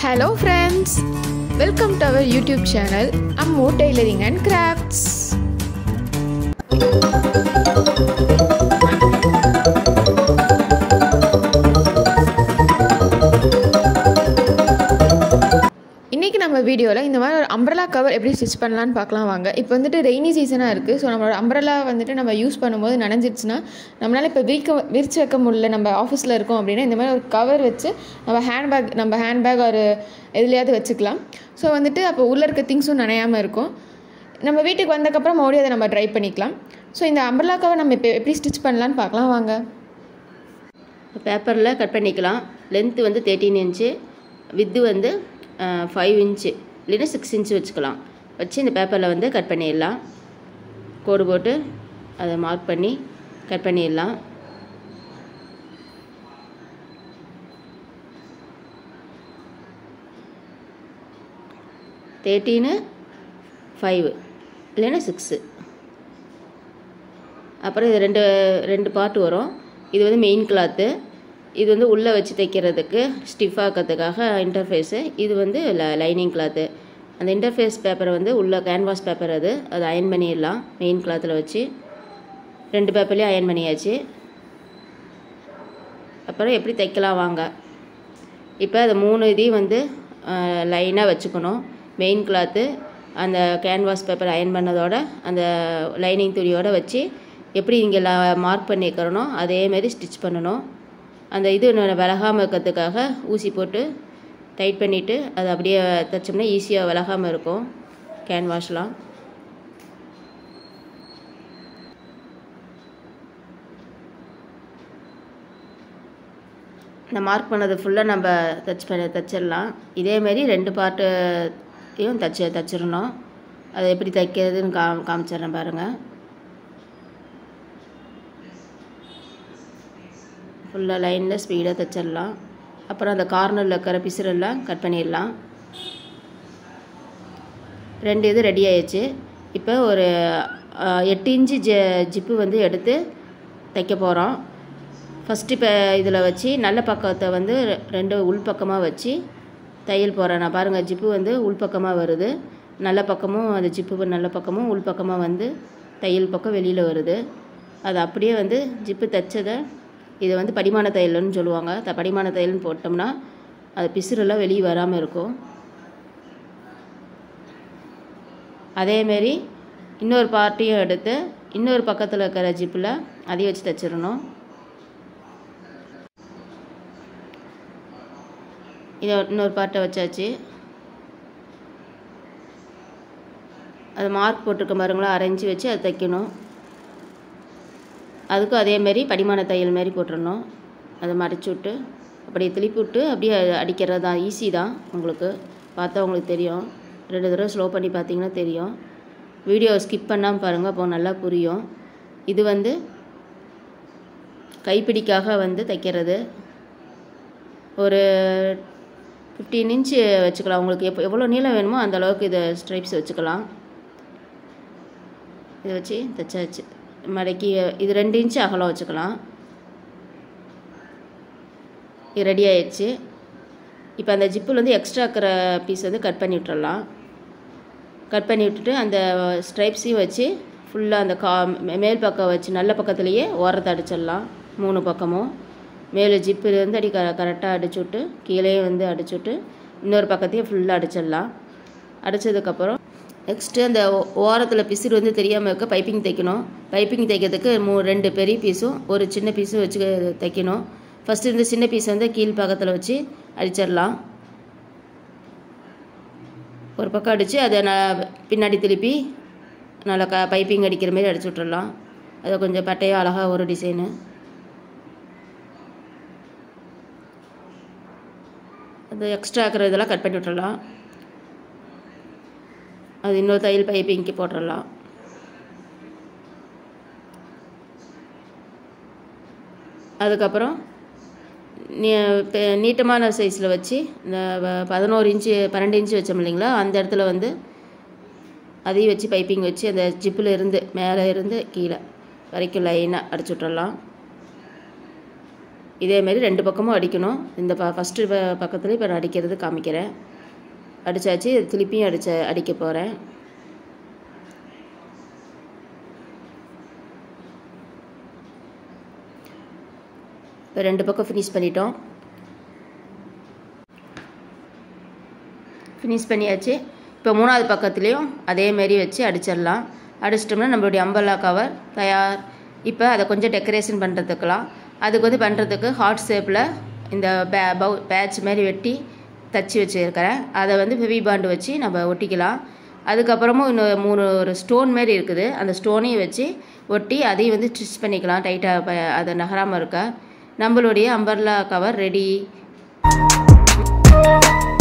hello friends welcome to our YouTube channel Ammu tailoring and crafts இன்றைக்கி நம்ம வீடியோவில் இந்த மாதிரி ஒரு அம்ப்ரலா கவர் எப்படி ஸ்டிச் பண்ணலான்னு பார்க்கலாம் வாங்க இப்போ வந்துட்டு ரெய்னி சீசனாக இருக்குது ஸோ நம்மளோட அம்ப்ரலா வந்துட்டு நம்ம யூஸ் பண்ணும்போது நனைஞ்சிருச்சுன்னா நம்மளால் இப்போ விரிக்க விரிச்சு வைக்க முடியல நம்ம ஆஃபீஸில் இருக்கோம் அப்படின்னா இந்த மாதிரி ஒரு கவர் வச்சு நம்ம ஹேண்ட்பேக் நம்ம ஹேண்ட்பேக் ஒரு எதுலையாவது வச்சுக்கலாம் ஸோ வந்துட்டு அப்போ உள்ளே இருக்க திங்ஸும் நனையாமல் இருக்கும் நம்ம வீட்டுக்கு வந்தக்கப்புறம் மறுபடியும் அதை நம்ம ட்ரை பண்ணிக்கலாம் ஸோ இந்த அம்ப்ரலா கவர் நம்ம இப்போ எப்படி ஸ்டிச் பண்ணலான்னு பார்க்கலாம் வாங்க பேப்பரில் கட் பண்ணிக்கலாம் லென்த்து வந்து தேர்ட்டீன் இன்ச்சு வித்து வந்து ஃபைவ் இன்ச்சு இல்லைன்னா சிக்ஸ் இன்ச்சு வச்சுக்கலாம் வச்சு இந்த பேப்பரில் வந்து கட் பண்ணிடலாம் கோடு போட்டு அதை மார்க் பண்ணி கட் பண்ணிடலாம் தேர்ட்டீனு ஃபைவ் இல்லைன்னா சிக்ஸு அப்புறம் இது ரெண்டு ரெண்டு பார்ட் வரும் இது வந்து மெயின் கிளாத்து இது வந்து உள்ளே வச்சு தைக்கிறதுக்கு ஸ்டிஃபாக்கிறதுக்காக இன்டர்ஃபேஸு இது வந்து லைனிங் கிளாத்து அந்த இன்டர்ஃபேஸ் பேப்பரை வந்து உள்ள கேன்வாஸ் பேப்பர் அது அதை அயன் பண்ணிடலாம் மெயின் கிளாத்தில் வச்சு ரெண்டு பேப்பர்லேயும் அயன் பண்ணியாச்சு அப்புறம் எப்படி தைக்கலாம் வாங்க இப்போ அது மூணு இதையும் வந்து லைனாக வச்சுக்கணும் மெயின் கிளாத்து அந்த கேன்வாஸ் பேப்பர் அயன் பண்ணதோட அந்த லைனிங் துணியோட வச்சு எப்படி இங்கே மார்க் பண்ணிக்கிறனோ அதேமாரி ஸ்டிச் பண்ணணும் அந்த இது விலகாமல் இருக்கிறதுக்காக ஊசி போட்டு டைட் பண்ணிவிட்டு அது அப்படியே தைச்சோம்னா ஈஸியாக விலகாமல் இருக்கும் கேன்வாஷ்லாம் இந்த மார்க் பண்ணது ஃபுல்லாக நம்ம தச் பண்ண தைச்சிடலாம் இதேமாரி ரெண்டு பார்ட்டையும் தச்சு தைச்சிடணும் அதை எப்படி தைக்கிறதுன்னு கா காமிச்சிட்றேன் பாருங்கள் ஃபுல்லாக லைனில் ஸ்பீடாக தைச்சிடலாம் அப்புறம் அந்த கார்னரில் இருக்கிற பிசுரெல்லாம் கட் பண்ணிடலாம் ரெண்டு இது ரெடி ஆயிடுச்சு இப்போ ஒரு எட்டு இன்ச்சு ஜ ஜிப்பு வந்து எடுத்து தைக்க போகிறோம் ஃபஸ்ட்டு இப்போ இதில் வச்சு நல்ல பக்கத்தை வந்து ரெண்டு உள்பக்கமாக வச்சு தையல் போகிறேன் நான் பாருங்கள் ஜிப்பு வந்து உள்பக்கமாக வருது நல்ல பக்கமும் அந்த ஜிப்பு நல்ல பக்கமும் உள்பக்கமாக வந்து தையல் பக்கம் வெளியில் வருது அது அப்படியே வந்து ஜிப்பு தைச்சதை இதை வந்து படிமான தையல்னு சொல்லுவாங்க த படிமான தையல்னு போட்டோம்னா அது பிசுறெல்லாம் வெளியே வராமல் இருக்கும் அதேமாரி இன்னொரு பார்ட்டியும் எடுத்து இன்னொரு பக்கத்தில் இருக்கிற ஜிப்பில் அதையும் வச்சு தைச்சிடணும் இதை இன்னொரு பார்ட்டை வச்சாச்சு அது மார்க் போட்டிருக்க பாருங்களா அரைஞ்சி வச்சு அதை தைக்கணும் அதுக்கும் அதேமாரி படிமான தையல் மாரி போட்டுடணும் அதை மடிச்சு விட்டு அப்படியே திருப்பி விட்டு அப்படியே அடிக்கிறது தான் ஈஸி தான் உங்களுக்கு பார்த்தா உங்களுக்கு தெரியும் ரெண்டு தடவை ஸ்லோ பண்ணி பார்த்தீங்கன்னா தெரியும் வீடியோ ஸ்கிப் பண்ணாமல் பாருங்கள் அப்போ நல்லா புரியும் இது வந்து கைப்பிடிக்காக வந்து தைக்கிறது ஒரு ஃபிஃப்டீன் இன்ச்சு வச்சுக்கலாம் உங்களுக்கு எப்போ எவ்வளோ நீளம் வேணுமோ அந்த அளவுக்கு இதை ஸ்ட்ரைப்ஸ் வச்சுக்கலாம் இதை வச்சு தைச்சாச்சு மடக்கி இது ரெண்டு இன்ச்சு அகலம் வச்சுக்கலாம் இது ரெடி ஆயிடுச்சு இப்போ அந்த ஜிப்பில் வந்து எக்ஸ்ட்ரா இருக்கிற பீஸ் வந்து கட் பண்ணி விட்டுறலாம் கட் பண்ணி விட்டுட்டு அந்த ஸ்ட்ரைப்ஸையும் வச்சு ஃபுல்லாக அந்த கா மேல் பக்கம் வச்சு நல்ல பக்கத்துலேயே ஓரத்தை அடிச்சிடலாம் மூணு பக்கமும் மேலே ஜிப்புலேருந்து அடி க கரெக்டாக அடிச்சு விட்டு கீழே வந்து அடிச்சு விட்டு இன்னொரு பக்கத்தையும் ஃபுல்லாக அடிச்சிடலாம் அடித்ததுக்கப்புறம் நெக்ஸ்ட்டு அந்த ஓரத்தில் பிசுறு வந்து தெரியாமல் இருக்க பைப்பிங் தைக்கணும் பைப்பிங் தைக்கிறதுக்கு மூ ரெண்டு பெரிய பீஸும் ஒரு சின்ன பீஸும் வச்சு தைக்கணும் ஃபஸ்ட்டு இந்த சின்ன பீஸ் வந்து கீழ் பக்கத்தில் வச்சு அடிச்சிடலாம் ஒரு பக்கம் அடித்து அதை நான் பின்னாடி திருப்பி நல்லா க பைப்பிங் அடிக்கிற மாதிரி அடிச்சு விட்றலாம் அதை கொஞ்சம் பட்டையாக அழகாக ஒரு டிசைனு அது எக்ஸ்ட்ரா இருக்கிற இதெல்லாம் கட் பண்ணி விட்றலாம் அது இன்னொரு தையல் பைப்பிங்க்கு போட்டுடலாம் அதுக்கப்புறம் நீ நீட்டமான சைஸில் வச்சு இந்த பதினோரு இன்ச்சு பன்னெண்டு இன்ச்சு வச்சோம் இல்லைங்களா அந்த இடத்துல வந்து அதையும் வச்சு பைப்பிங் வச்சு அந்த ஜிப்பில் இருந்து மேலே இருந்து கீழே வரைக்கும் லைனாக அடிச்சு விட்றலாம் இதேமாரி ரெண்டு பக்கமும் அடிக்கணும் இந்த ப ஃபஸ்ட்டு பக்கத்தில் இப்போ நான் அடிக்கிறது காமிக்கிறேன் அடித்தாச்சு திருப்பியும் அடிச்ச அடிக்க போகிறேன் இப்போ ரெண்டு பக்கம் ஃபினிஷ் பண்ணிட்டோம் ஃபினிஷ் பண்ணியாச்சு இப்போ மூணாவது பக்கத்துலேயும் அதேமாரி வச்சு அடிச்சிடலாம் அடிச்சிட்டோம்னா நம்மளுடைய அம்பல்லா கவர் தயார் இப்போ அதை கொஞ்சம் டெக்கரேஷன் பண்ணுறதுக்கெலாம் அதுக்கு வந்து பண்ணுறதுக்கு ஹார்ட் ஷேப்பில் இந்த பே பவு பேட்ச் மாதிரி வெட்டி தச்சு வச்சுருக்கிறேன் அதை வந்து ஃபெவி பாண்டு வச்சு நம்ம ஒட்டிக்கலாம் அதுக்கப்புறமும் இன்னும் மூணு ஒரு ஸ்டோன் மாதிரி இருக்குது அந்த ஸ்டோனையும் வச்சு ஒட்டி அதையும் வந்து ஸ்டிச் பண்ணிக்கலாம் டைட்டாக அதை நகராமல் இருக்க நம்மளுடைய அம்பர்லா கவர் ரெடி